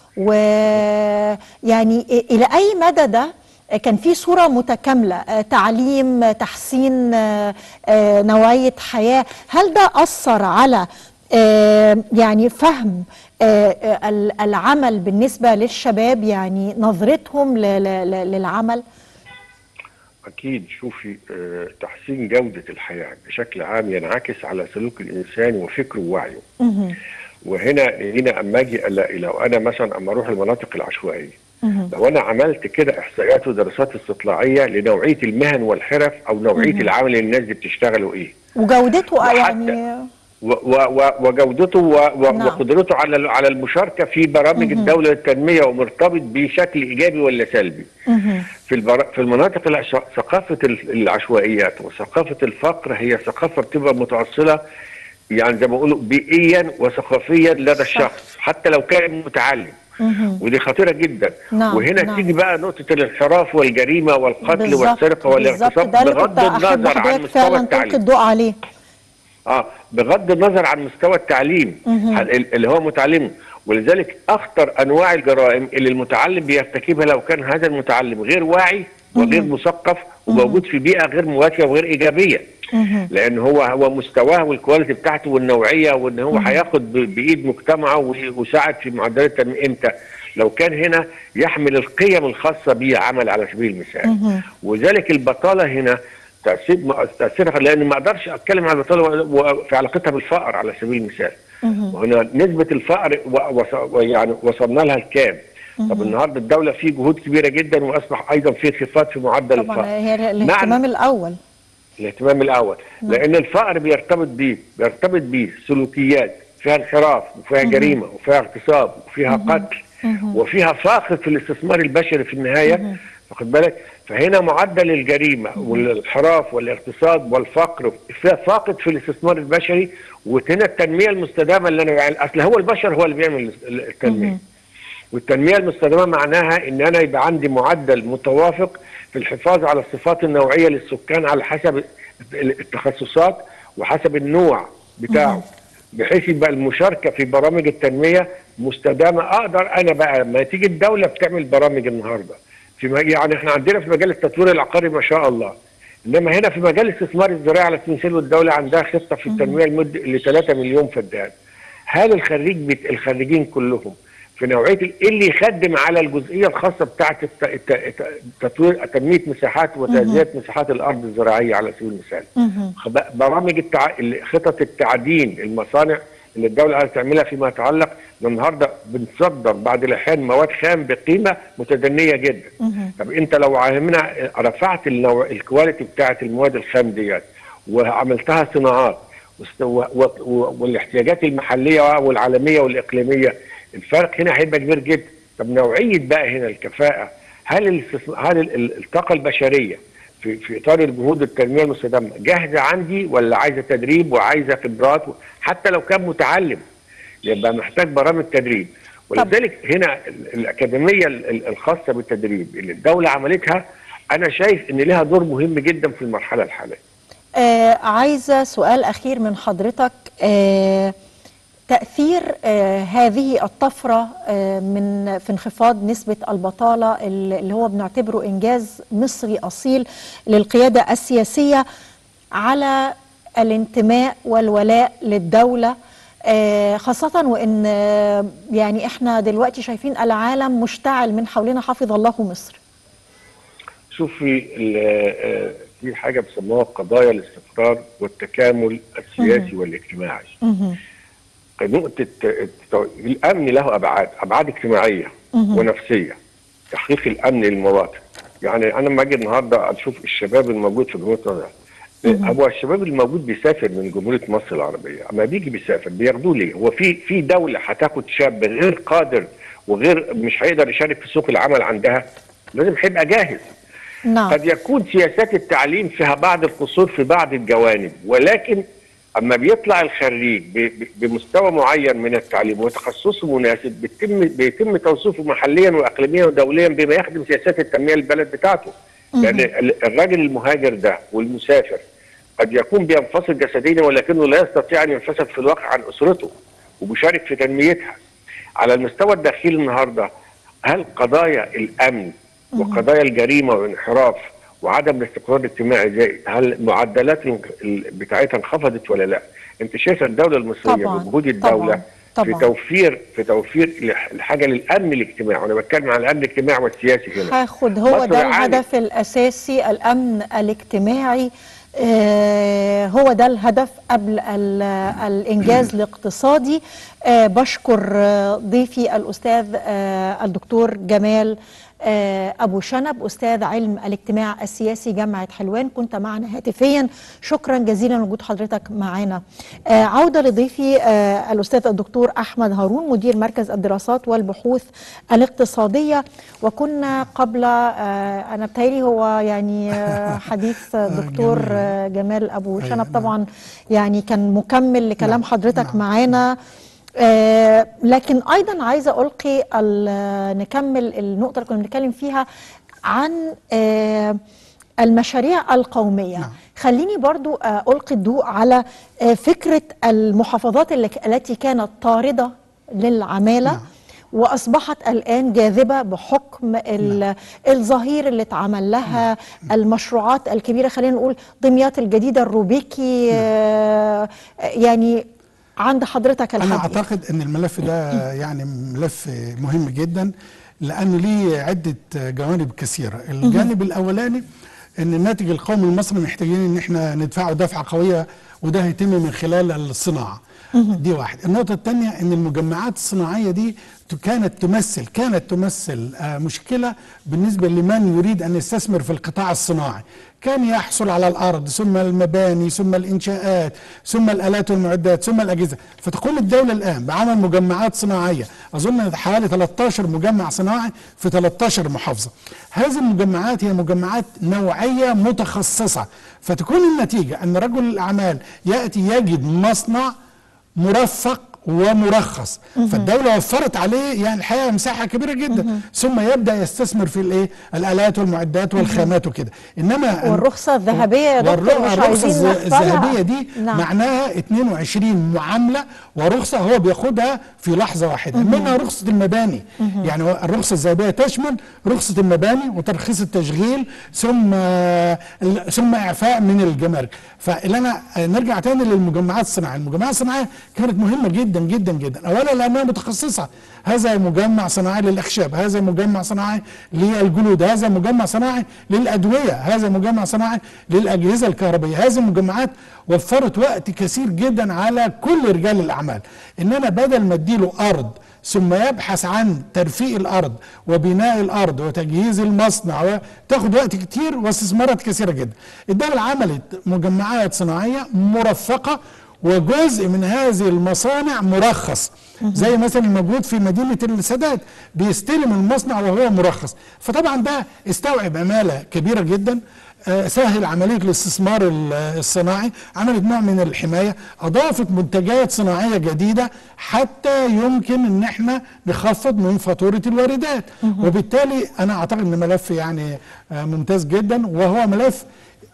ويعني إلى أي مدى ده كان في صورة متكاملة آه، تعليم آه، تحسين آه، آه، نوعية حياة هل ده أثر على آه، يعني فهم آه، آه، ال- العمل بالنسبة للشباب يعني نظرتهم ل- ل- ل- للعمل أكيد شوفي آه، تحسين جودة الحياة بشكل عام ينعكس على سلوك الإنسان وفكره ووعيه وهنا هنا أما أجي ألاقي لو أنا مثلا أما أروح المناطق العشوائية لو أنا عملت كده إحصائيات ودراسات استطلاعية لنوعية المهن والحرف أو نوعية العمل اللي الناس دي بتشتغلوا إيه وجودته وحتى- يعني و- و- و- وجودته و- و- نعم. وقدرته على على المشاركه في برامج الدوله للتنميه ومرتبط بشكل ايجابي ولا سلبي. في البر... في المناطق العش... ثقافه ال- العشوائيات وثقافه الفقر هي ثقافه بتبقى متوصله يعني زي ما بيقولوا بيئيا وثقافيا لدى الشخص حتى لو كان متعلم. ودي خطيره جدا نعم، وهنا نعم. تيجي بقى نقطه الانحراف والجريمه والقتل بالظبط- والسرقه بالظبط والاغتصاب ده اللي بغض كنت أحب النظر عن حضرتك مستوى فعلا التعليم تلقي الضوء عليه اه بغض النظر عن مستوى التعليم ال- اللي هو متعلمه ولذلك اخطر انواع الجرائم اللي المتعلم بيرتكبها لو كان هذا المتعلم غير واعي وغير مثقف وموجود في بيئه غير مواتيه وغير ايجابيه لان هو هو مستواه والكواليتي بتاعته والنوعيه وان هو هياخد ب- بايد مجتمعه وي- ويساعد في معدلات التنميه امتى لو كان هنا يحمل القيم الخاصه به عمل على سبيل المثال وذلك البطاله هنا تاثير تاثيرها لان ما اقدرش اتكلم عن البطاله و- و- في علاقتها بالفقر على سبيل المثال وهنا نسبه الفقر و- وص- ويعني وصلنا لها لكام طب النهارده الدوله في جهود كبيره جدا واصبح ايضا في انخفاض في معدل طبعا الفقر هي معنى- الاهتمام الأول الاهتمام الاول لان الفقر بيرتبط بيه بيرتبط بيه سلوكيات فيها انحراف وفيها جريمه وفيها اغتصاب وفيها قتل وفيها فاقد في الاستثمار البشري في النهايه واخد بالك فهنا معدل الجريمه والانحراف والاغتصاب والفقر فيها فاقد في الاستثمار البشري وهنا التنميه المستدامه اللي انا يعني اصل هو البشر هو اللي بيعمل التنميه والتنميه المستدامه معناها ان انا يبقى عندي معدل متوافق في الحفاظ على الصفات النوعيه للسكان على حسب التخصصات وحسب النوع بتاعه بحيث يبقى المشاركه في برامج التنميه مستدامه اقدر انا بقى لما تيجي الدوله بتعمل برامج النهارده في م- يعني احنا عندنا في مجال التطوير العقاري ما شاء الله انما هنا في مجال الاستثمار الزراعي على سبيل المثال والدوله عندها خطه في التنميه لمده ل 3 مليون فدان هل الخريج بت... الخريجين كلهم في نوعيه ال- ايه اللي يخدم على الجزئيه الخاصه بتاعه الت... الت... الت... تطوير تنميه مساحات وتغذيه مساحات الارض الزراعيه على سبيل المثال خب- برامج التع... ال- خطط التعدين المصانع اللي الدوله عايزه تعملها فيما يتعلق إن النهارده بنصدر بعض الاحيان مواد خام بقيمه متدنيه جدا طب انت لو عملنا رفعت النوع... الكواليتي بتاعه المواد الخام ديت وعملتها صناعات وست- و- و- و- والاحتياجات المحليه والعالميه والاقليميه الفرق هنا هيبقى كبير جدا طب نوعيه بقى هنا الكفاءه هل الاستثم- هل ال- ال- الطاقه البشريه في في اطار الجهود التنميه المستدامه جاهزه عندي ولا عايزه تدريب وعايزه خبرات حتى لو كان متعلم يبقى محتاج برامج تدريب ولذلك هنا ال- الاكاديميه ال- ال- الخاصه بالتدريب اللي الدوله عملتها انا شايف ان لها دور مهم جدا في المرحله الحاليه آه عايزة سؤال أخير من حضرتك آه تأثير آه هذه الطفرة آه من في انخفاض نسبة البطالة اللي هو بنعتبره إنجاز مصري أصيل للقيادة السياسية على الانتماء والولاء للدولة آه خاصة وإن آه يعني إحنا دلوقتي شايفين العالم مشتعل من حولنا حفظ الله مصر شوفي ال- آه، في حاجه بيسموها قضايا الاستقرار والتكامل السياسي والاجتماعي مهم. نقطة الت- الأمن له أبعاد أبعاد اجتماعية ونفسية تحقيق الأمن للمواطن يعني أنا لما أجي النهاردة أشوف الشباب الموجود في جمهورية مصر هو الشباب الموجود بيسافر من جمهورية مصر العربية أما بيجي بيسافر بياخدوه ليه؟ هو في في دولة هتاخد شاب غير قادر وغير مش هيقدر يشارك في سوق العمل عندها لازم هيبقى جاهز نعم قد يكون سياسات التعليم فيها بعض القصور في بعض الجوانب ولكن اما بيطلع الخريج ب- ب- بمستوى معين من التعليم وتخصصه مناسب بيتم بيتم توصيفه محليا واقليميا ودوليا بما يخدم سياسات التنميه للبلد بتاعته لان ال- الراجل المهاجر ده والمسافر قد يكون بينفصل جسديا ولكنه لا يستطيع ان ينفصل في الواقع عن اسرته وبيشارك في تنميتها على المستوى الداخلي النهارده هل قضايا الامن وقضايا الجريمه والانحراف وعدم الاستقرار الاجتماعي زي هل معدلات ال- ال- بتاعتها انخفضت ولا لا؟ انت شايفه الدوله المصريه طبعاً، بجهود الدوله طبعاً، في طبعاً. توفير في توفير الح- الحاجه للامن الاجتماعي وانا بتكلم عن الامن الاجتماعي والسياسي هنا هاخد هو مصر ده عانت. الهدف الأساسي الأمن الاجتماعي آه، هو ده الهدف قبل ال- الإنجاز الاقتصادي آه، بشكر آه، ضيفي الأستاذ آه، الدكتور جمال آه، أبو شنب أستاذ علم الاجتماع السياسي جامعة حلوان كنت معنا هاتفيا شكرا جزيلا لوجود حضرتك معنا آه، عودة لضيفي آه، الأستاذ الدكتور أحمد هارون مدير مركز الدراسات والبحوث الاقتصادية وكنا قبل آه، أنا بتهيألي هو يعني آه، حديث الدكتور جميل. آه، جمال أبو أي، شنب نعم. طبعا يعني كان مكمل لكلام نعم، حضرتك نعم. معانا آه لكن ايضا عايزه القي ال- نكمل النقطه اللي كنا بنتكلم فيها عن آه المشاريع القوميه نعم. خليني برضو آه القي الضوء على آه فكره المحافظات اللي التي كانت طارده للعماله نعم. واصبحت الان جاذبه بحكم ال- الظهير اللي اتعمل لها المشروعات الكبيره خلينا نقول دمياط الجديده الروبيكي آه يعني عند حضرتك انا الحديث اعتقد ان الملف ده يعني ملف مهم جدا لانه ليه عده جوانب كثيره الجانب الاولاني ان الناتج القومي المصري محتاجين ان احنا ندفعه دفعه قويه وده هيتم من خلال الصناعه دي واحد النقطة الثانية ان المجمعات الصناعية دي ت- كانت تمثل كانت تمثل آه، مشكلة بالنسبة لمن يريد ان يستثمر في القطاع الصناعي كان يحصل على الارض ثم المباني ثم الانشاءات ثم الالات والمعدات ثم الاجهزه فتقوم الدوله الان بعمل مجمعات صناعيه اظن حوالي 13 مجمع صناعي في 13 محافظه هذه المجمعات هي مجمعات نوعيه متخصصه فتكون النتيجه ان رجل الاعمال ياتي يجد مصنع مرفق ومرخص فالدوله وفرت عليه يعني الحقيقه مساحه كبيره جدا ثم يبدا يستثمر في الايه الالات والمعدات والخامات وكده انما والرخصة الذهبية يا دكتور والر- مش الرخصة عايزين الز- نغفلها. الذهبيه دي نعم. معناها 22 معامله ورخصه هو بياخدها في لحظه واحده منها رخصه المباني يعني هو الرخصه الذهبيه تشمل رخصه المباني وترخيص التشغيل ثم ال- ثم اعفاء من الجمارك فاللي انا نرجع تاني للمجمعات الصناعيه المجمعات الصناعيه كانت مهمه جدا جدا جدا اولا لانها متخصصه هذا مجمع صناعي للاخشاب هذا مجمع صناعي للجلود هذا مجمع صناعي للادويه هذا مجمع صناعي للاجهزه الكهربائيه هذه المجمعات وفرت وقت كثير جدا على كل رجال الاعمال ان انا بدل ما اديله ارض ثم يبحث عن ترفيق الارض وبناء الارض وتجهيز المصنع وتاخد وقت كتير واستثمارات كثيره جدا الدوله عملت مجمعات صناعيه مرفقه وجزء من هذه المصانع مرخص زي مثلا الموجود في مدينه السادات بيستلم المصنع وهو مرخص فطبعا ده استوعب عماله كبيره جدا آه، سهل عمليه الاستثمار ال- الصناعي عملت نوع من الحمايه اضافت منتجات صناعيه جديده حتى يمكن ان احنا نخفض من فاتوره الواردات وبالتالي انا اعتقد ان ملف يعني آه، ممتاز جدا وهو ملف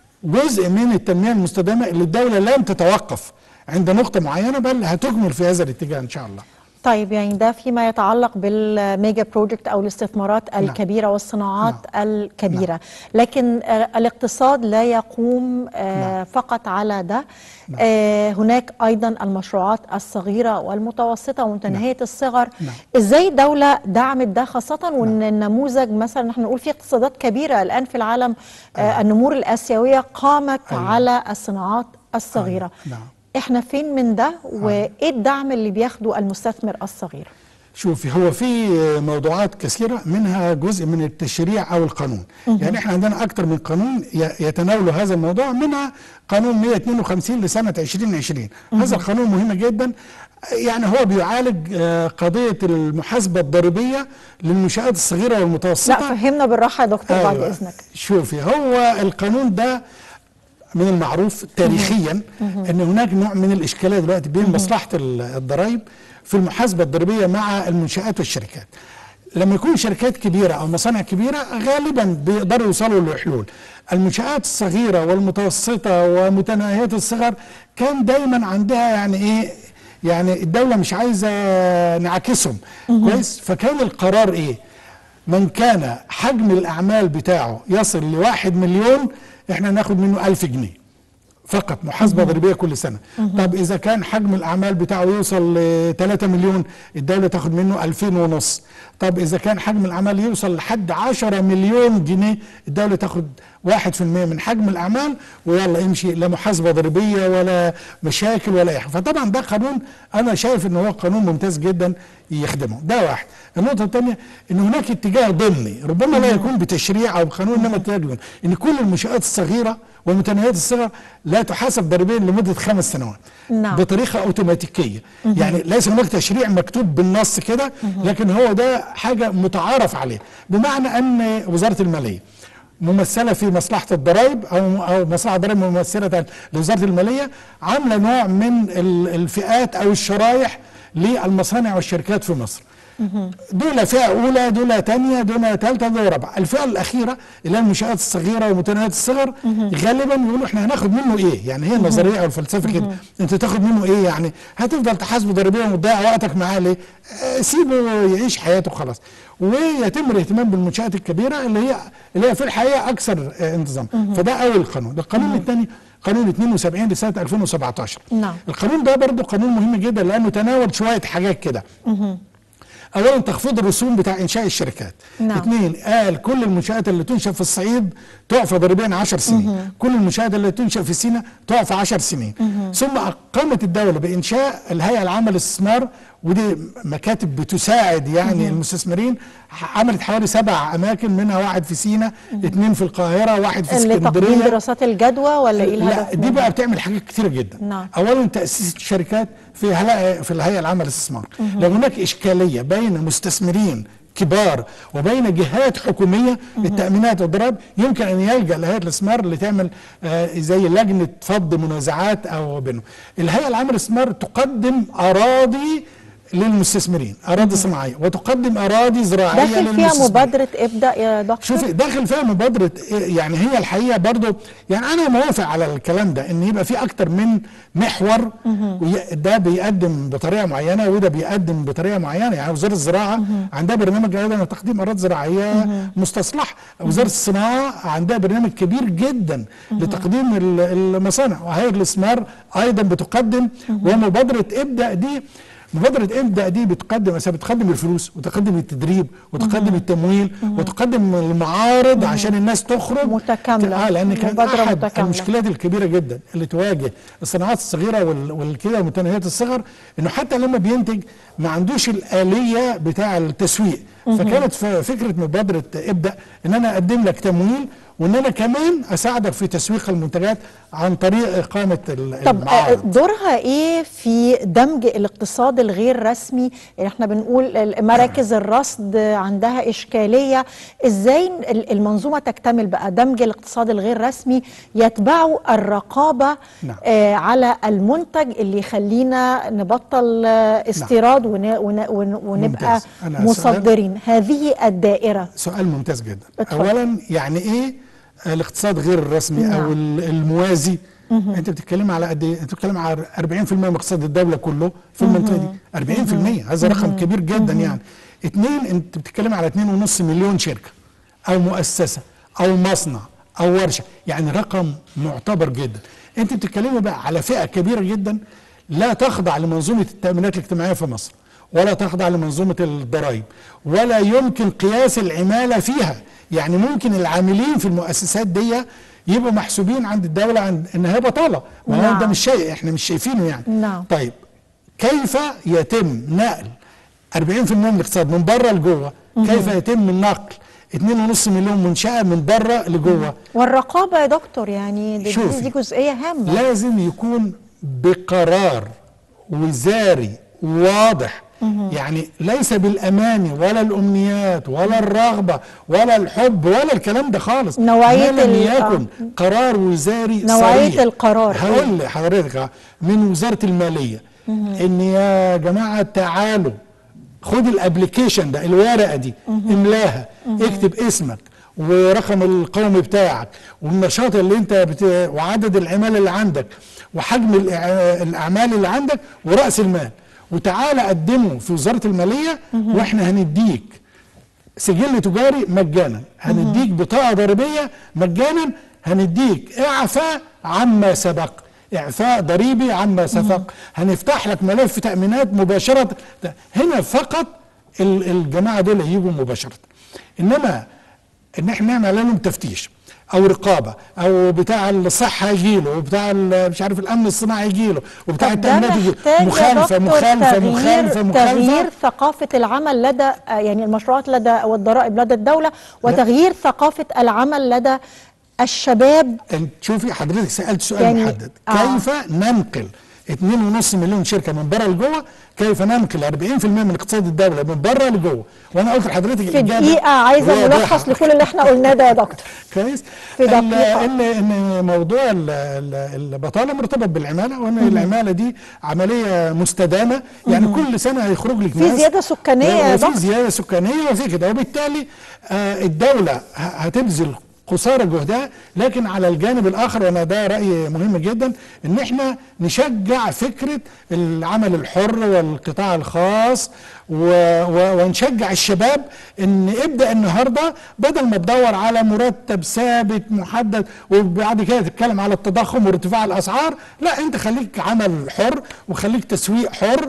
جزء من التنميه المستدامه اللي الدوله لن تتوقف عند نقطه معينه بل هتكمل في هذا الاتجاه ان شاء الله طيب يعني ده فيما يتعلق بالميجا بروجكت او الاستثمارات الكبيره والصناعات الكبيره لكن آه، الاقتصاد لا يقوم آه، نعم. فقط على ده آه، هناك ايضا المشروعات الصغيره والمتوسطه ومتناهيه الصغر نعم. ازاي الدوله دعمت ده خاصه وان النموذج مثلا نحن نقول في اقتصادات كبيره الان في العالم آه، النمور الاسيويه قامت أيوة. على الصناعات الصغيره نعم. احنا فين من ده وايه الدعم اللي بياخده المستثمر الصغير شوفي هو في موضوعات كثيرة منها جزء من التشريع أو القانون يعني احنا عندنا أكثر من قانون ي- يتناولوا هذا الموضوع منها قانون 152 لسنة 2020 هذا القانون مهم جدا يعني هو بيعالج آه، قضية المحاسبة الضريبية للمنشآت الصغيرة لا والمتوسطة فهمنا بالراحه يا دكتور بعد أيوة. اذنك شوفي هو القانون ده من المعروف تاريخيا ان هناك نوع من الاشكاليه دلوقتي بين مصلحه ال- الضرائب في المحاسبه الضريبيه مع المنشات والشركات. لما يكون شركات كبيره او مصانع كبيره غالبا بيقدروا يوصلوا لحلول. المنشات الصغيره والمتوسطه ومتناهيه الصغر كان دايما عندها يعني ايه يعني الدوله مش عايزه نعكسهم كويس فكان القرار ايه؟ من كان حجم الأعمال بتاعه يصل لواحد مليون احنا ناخد منه ألف جنيه فقط محاسبة ضريبية كل سنة طب إذا كان حجم الأعمال بتاعه يوصل ل 3 مليون الدولة تاخد منه 2000 ونص طب إذا كان حجم الأعمال يوصل لحد 10 مليون جنيه الدولة تاخد 1% من حجم الأعمال ويلا امشي لا محاسبة ضريبية ولا مشاكل ولا أي حاجة فطبعا ده قانون أنا شايف إن هو قانون ممتاز جدا يخدمه ده واحد النقطة الثانية إن هناك اتجاه ضمني ربما لا يكون بتشريع أو بقانون إنما اتجاه ضمني إن كل المنشآت الصغيرة والمتناهيات الصغر لا تحاسب ضريبيا لمدة خمس سنوات نعم. بطريقة أوتوماتيكية يعني ليس هناك تشريع مكتوب بالنص كده لكن هو ده حاجة متعارف عليه بمعنى أن وزارة المالية ممثله في مصلحه الضرائب او او مصلحه الضرائب ممثله لوزاره الماليه عامله نوع من ال- الفئات او الشرائح للمصانع والشركات في مصر. دول فئه اولى دول ثانيه دول ثالثه دول رابعه، الفئه الاخيره اللي هي المنشات الصغيره ومتناهيه الصغر غالبا يقولوا احنا هناخد منه ايه؟ يعني هي النظريه او الفلسفه كده، انت تاخد منه ايه يعني؟ هتفضل تحاسبه ضريبيا وتضيع وقتك معاه ليه؟ آه، سيبه يعيش حياته خلاص. ويتم الاهتمام بالمنشات الكبيره اللي هي اللي هي في الحقيقه اكثر آه، انتظام، فده اول قانون، القانون الثاني قانون 72 لسنه 2017 نعم. القانون ده برضه قانون مهم جدا لانه تناول شويه حاجات كده اولا تخفيض الرسوم بتاع انشاء الشركات نعم. اثنين قال كل المنشات اللي تنشا في الصعيد تعفى ضريبيا 10 سنين كل المنشات اللي تنشا في سيناء تعفى 10 سنين ثم قامت الدوله بانشاء الهيئه العامه للاستثمار ودي مكاتب بتساعد يعني المستثمرين ح- عملت حوالي سبع اماكن منها واحد في سيناء اثنين في القاهره واحد في اللي تقديم اسكندريه دراسات الجدوى ولا ايه لا الهدف دي منها؟ بقى بتعمل حاجات كتيرة جدا نعم. اولا تاسيس الشركات في هلا في الهيئه العامه للاستثمار لو هناك اشكاليه بين مستثمرين كبار وبين جهات حكوميه للتامينات والضرائب يمكن ان يلجا لهيئه الاستثمار لتعمل آه زي لجنه فض منازعات او بينهم. الهيئه العامه للاستثمار تقدم اراضي للمستثمرين اراضي صناعيه وتقدم اراضي زراعيه داخل فيها للمستثمرين. مبادره ابدا يا دكتور شوفي داخل فيها مبادرة إيه؟ يعني هي الحقيقة برضو يعني أنا موافق على الكلام ده إن يبقى في أكتر من محور وي- ده بيقدم بطريقة معينة وده بيقدم بطريقة معينة يعني وزارة الزراعة عندها برنامج أيضا لتقديم أراضي زراعية مستصلحة وزارة الصناعة عندها برنامج كبير جدا لتقديم ال- المصانع وهيئة الاستثمار أيضا بتقدم ومبادرة ابدأ دي مبادرة ابدأ دي بتقدم مثلا بتقدم الفلوس وتقدم التدريب وتقدم التمويل وتقدم المعارض عشان الناس تخرج متكاملة. اه لان كان مبادرة احد متكاملة. المشكلات الكبيره جدا اللي تواجه الصناعات الصغيره وال- والكده ومتناهيات الصغر انه حتى لما بينتج ما عندوش الاليه بتاع التسويق فكانت ف- فكره مبادره ابدا ان انا اقدم لك تمويل وان انا كمان اساعدك في تسويق المنتجات عن طريق اقامه ال- طب آه، المعارض دورها ايه في دمج الاقتصاد الغير رسمي يعني احنا بنقول ال- مراكز الرصد عندها اشكاليه ازاي ال- المنظومه تكتمل بقى دمج الاقتصاد الغير رسمي يتبعوا الرقابه نعم. آه على المنتج اللي يخلينا نبطل آه استيراد ون ون ون ونبقى ممتاز. أنا سؤال- مصدرين هذه الدائره سؤال ممتاز جدا اتفضل. اولا يعني ايه الاقتصاد غير الرسمي نعم. او ال- الموازي انت بتتكلم على قد ايه انت بتتكلم على 40% من اقتصاد الدوله كله في المنطقه دي 40% هذا رقم كبير جدا يعني اثنين انت بتتكلم على 2.5 مليون شركه او مؤسسه او مصنع او ورشه يعني رقم معتبر جدا انت بتتكلمي بقى على فئه كبيره جدا لا تخضع لمنظومه التامينات الاجتماعيه في مصر ولا تخضع لمنظومه الضرائب ولا يمكن قياس العماله فيها يعني ممكن العاملين في المؤسسات دي يبقوا محسوبين عند الدوله عند انها بطاله ما هو نعم. ده مش شيء احنا مش شايفينه يعني نعم. طيب كيف يتم نقل 40% من الاقتصاد من بره لجوه كيف يتم النقل 2.5 مليون منشاه من بره لجوه والرقابه يا دكتور يعني دي, شوفي. دي جزئيه هامه لازم يكون بقرار وزاري واضح يعني ليس بالاماني ولا الامنيات ولا الرغبه ولا الحب ولا الكلام ده خالص نوعية ما لم ال- يكن قرار وزاري نوعية صريح. القرار. هقول لحضرتك من وزاره الماليه ان يا جماعه تعالوا خد الابلكيشن ده الورقه دي املاها اكتب اسمك ورقم القومي بتاعك والنشاط اللي انت بت... وعدد العمال اللي عندك وحجم الإع- الاعمال اللي عندك وراس المال وتعالى قدمه في وزاره الماليه واحنا هنديك سجل تجاري مجانا هنديك بطاقه ضريبيه مجانا هنديك اعفاء عما سبق اعفاء ضريبي عما سبق هنفتح لك ملف تامينات مباشره هنا فقط ال- الجماعه دول يجوا مباشره انما ان احنا نعمل لهم تفتيش او رقابه او بتاع الصحه يجيله وبتاع ال- مش عارف الامن الصناعي يجيله وبتاع طب ده التامينات يجيله محتاج يا مخالفه دكتور مخالفه تغيير مخالفه مخالفه تغيير ثقافة العمل لدى آه، يعني المشروعات لدى والضرائب لدى الدولة وتغيير ثقافة العمل لدى الشباب انت شوفي حضرتك سالت سؤال يعني- محدد آه. كيف ننقل 2.5 مليون شركه من بره لجوه كيف ننقل 40% من اقتصاد الدوله من بره لجوه وانا قلت لحضرتك في دقيقة عايزة واضحة. ملخص لكل اللي احنا قلناه ده يا دكتور كويس في ال- دقيقة. ان ان موضوع ال- ال- البطاله مرتبط بالعماله وان العماله دي عمليه مستدامه يعني كل سنه هيخرج لك في ناس زيادة سكانية يا وفي دكتور. زياده سكانيه وفي كده وبالتالي آه، الدوله ه- هتبذل قصارى جهدها لكن على الجانب الاخر وانا ده راي مهم جدا ان احنا نشجع فكره العمل الحر والقطاع الخاص و و ونشجع الشباب ان ابدا النهارده بدل ما تدور على مرتب ثابت محدد وبعد كده تتكلم على التضخم وارتفاع الاسعار لا انت خليك عمل حر وخليك تسويق حر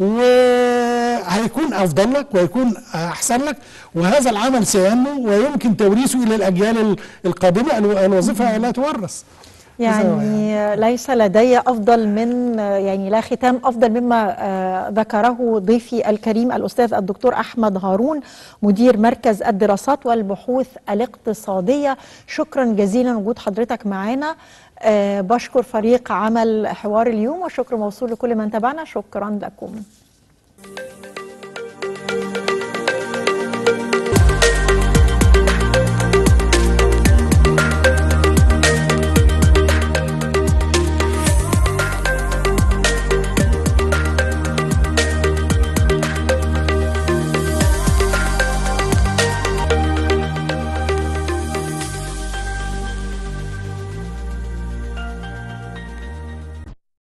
وهيكون افضل لك وهيكون احسن لك وهذا العمل سينمو ويمكن توريثه الى الاجيال ال- القادمه الو- الوظيفه لا تورث يعني ليس لدي أفضل من يعني لا ختام أفضل مما آه، ذكره ضيفي الكريم الأستاذ الدكتور أحمد هارون مدير مركز الدراسات والبحوث الاقتصادية شكرا جزيلا وجود حضرتك معنا آه، بشكر فريق عمل حوار اليوم والشكر موصول لكل من تابعنا شكرا لكم